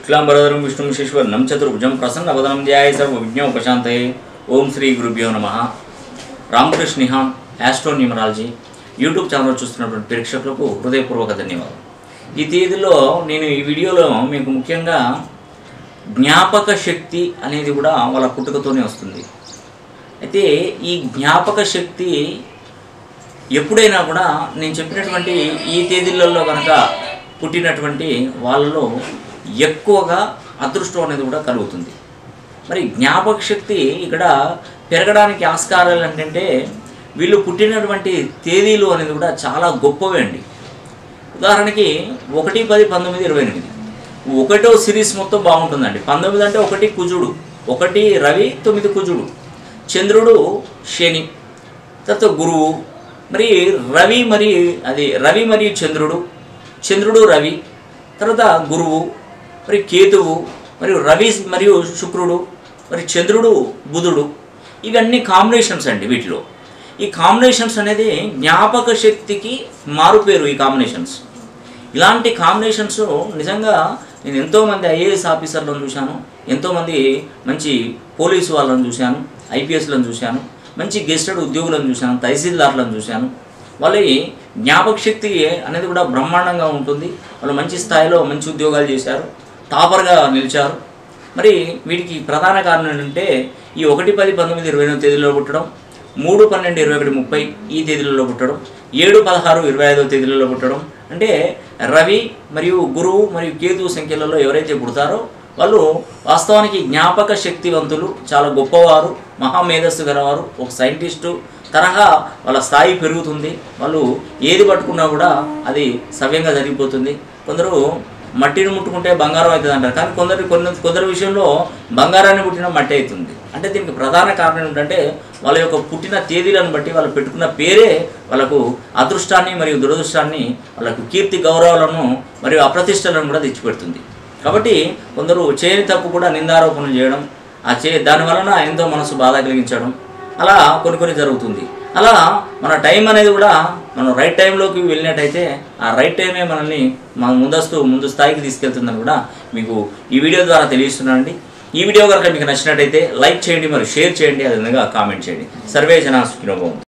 శుక్లాంబరధరం విష్ణుం శిశ్వర్ణం చతుర్భుజం ప్రసన్నవదనం ధ్యాయ సర్వ విజ్ఞోపశాంతయే ఓం శ్రీ గురుభ్యో నమ Ramakrishna Nihan astro numerology YouTube channel చూస్తున్నటువంటి ప్రేక్షకులకు హృదయపూర్వక ధన్యవాదాలు ఈ తేదీలో నేను ఈ వీడియోలో మీకు ముఖ్యంగా జ్ఞాపక శక్తి అనేది కూడా వాళ్ళ పుట్టుకతోనే వస్తుంది అయితే ఈ జ్ఞాపక శక్తి ఎప్పుడైనా కూడా నేను చెప్పినటువంటి ఈ తేదీలలో కనుక పుట్టినటువంటి వాళ్ళలో ఎక్కువగా అదృష్టం అనేది కూడా కలుగుతుంది మరి జ్ఞాపక శక్తి ఇక్కడ పెరగడానికి ఆస్కారాలు ఏంటంటే వీళ్ళు పుట్టినటువంటి తేదీలు అనేది కూడా చాలా గొప్పవి అండి ఉదాహరణకి ఒకటి పది పంతొమ్మిది ఇరవై ఎనిమిది ఒకటో సిరీస్ మొత్తం బాగుంటుందండి పంతొమ్మిది అంటే ఒకటి కుజుడు ఒకటి రవి తొమ్మిది కుజుడు చంద్రుడు శని తర్వాత గురువు మరి రవి మరి అది రవి మరియు చంద్రుడు చంద్రుడు రవి తర్వాత గురువు మరి కేతువు మరియు రవి మరియు శుక్రుడు మరి చంద్రుడు బుధుడు ఇవన్నీ కాంబినేషన్స్ అండి వీటిలో ఈ కాంబినేషన్స్ అనేది జ్ఞాపక శక్తికి మారుపేరు ఈ కాంబినేషన్స్ ఇలాంటి కాంబినేషన్స్ నిజంగా నేను ఎంతోమంది ఐఏఎస్ ఆఫీసర్లను చూశాను ఎంతోమంది మంచి పోలీసు వాళ్ళని చూశాను ఐపీఎస్లను చూశాను మంచి గెస్టెడ్ ఉద్యోగులను చూశాను తహసీల్దార్లను చూశాను వాళ్ళ జ్ఞాపక శక్తి అనేది కూడా బ్రహ్మాండంగా ఉంటుంది వాళ్ళు మంచి స్థాయిలో మంచి ఉద్యోగాలు చేశారు టాపర్గా నిలిచారు మరి వీటికి ప్రధాన కారణం ఏంటంటే ఈ ఒకటి పది పంతొమ్మిది ఇరవై ఎనిమిది తేదీలో పుట్టడం మూడు పన్నెండు ఇరవై ఒకటి ముప్పై ఈ తేదీలలో పుట్టడం ఏడు పదహారు ఇరవై ఐదో తేదీలలో పుట్టడం అంటే రవి మరియు గురువు మరియు కేతు సంఖ్యలలో ఎవరైతే పుడతారో వాళ్ళు వాస్తవానికి జ్ఞాపక శక్తివంతులు చాలా గొప్పవారు మహామేధస్సు గలవారు ఒక సైంటిస్టు తరహా వాళ్ళ స్థాయి పెరుగుతుంది వాళ్ళు ఏది పట్టుకున్నా కూడా అది సవ్యంగా జరిగిపోతుంది కొందరు మట్టిని ముట్టుకుంటే బంగారం అవుతుంది అంటారు కానీ కొందరు కొన్ని కొందరు విషయంలో బంగారాన్ని పుట్టిన మట్టి అవుతుంది అంటే దీనికి ప్రధాన కారణం ఏంటంటే వాళ్ళ యొక్క పుట్టిన తేదీలను బట్టి వాళ్ళు పెట్టుకున్న పేరే వాళ్ళకు అదృష్టాన్ని మరియు దురదృష్టాన్ని వాళ్ళకు కీర్తి గౌరవాలను మరియు అప్రతిష్టలను కూడా తెచ్చిపెడుతుంది కాబట్టి కొందరు చేయని తప్పు కూడా నిందారోపణలు చేయడం ఆ చే దాని వలన ఎంతో మనసు బాధ కలిగించడం అలా కొన్ని కొన్ని జరుగుతుంది అలా మన టైం అనేది కూడా మనం రైట్ టైంలోకి వెళ్ళినట్టయితే ఆ రైట్ టైమే మనల్ని మన ముందస్తు ముందు స్థాయికి తీసుకెళ్తుందని కూడా మీకు ఈ వీడియో ద్వారా తెలియజేస్తున్నానండి ఈ వీడియో కనుక మీకు నచ్చినట్టయితే లైక్ చేయండి మరి షేర్ చేయండి అదేవిధంగా కామెంట్ చేయండి సర్వే జనా సుఖినోభవం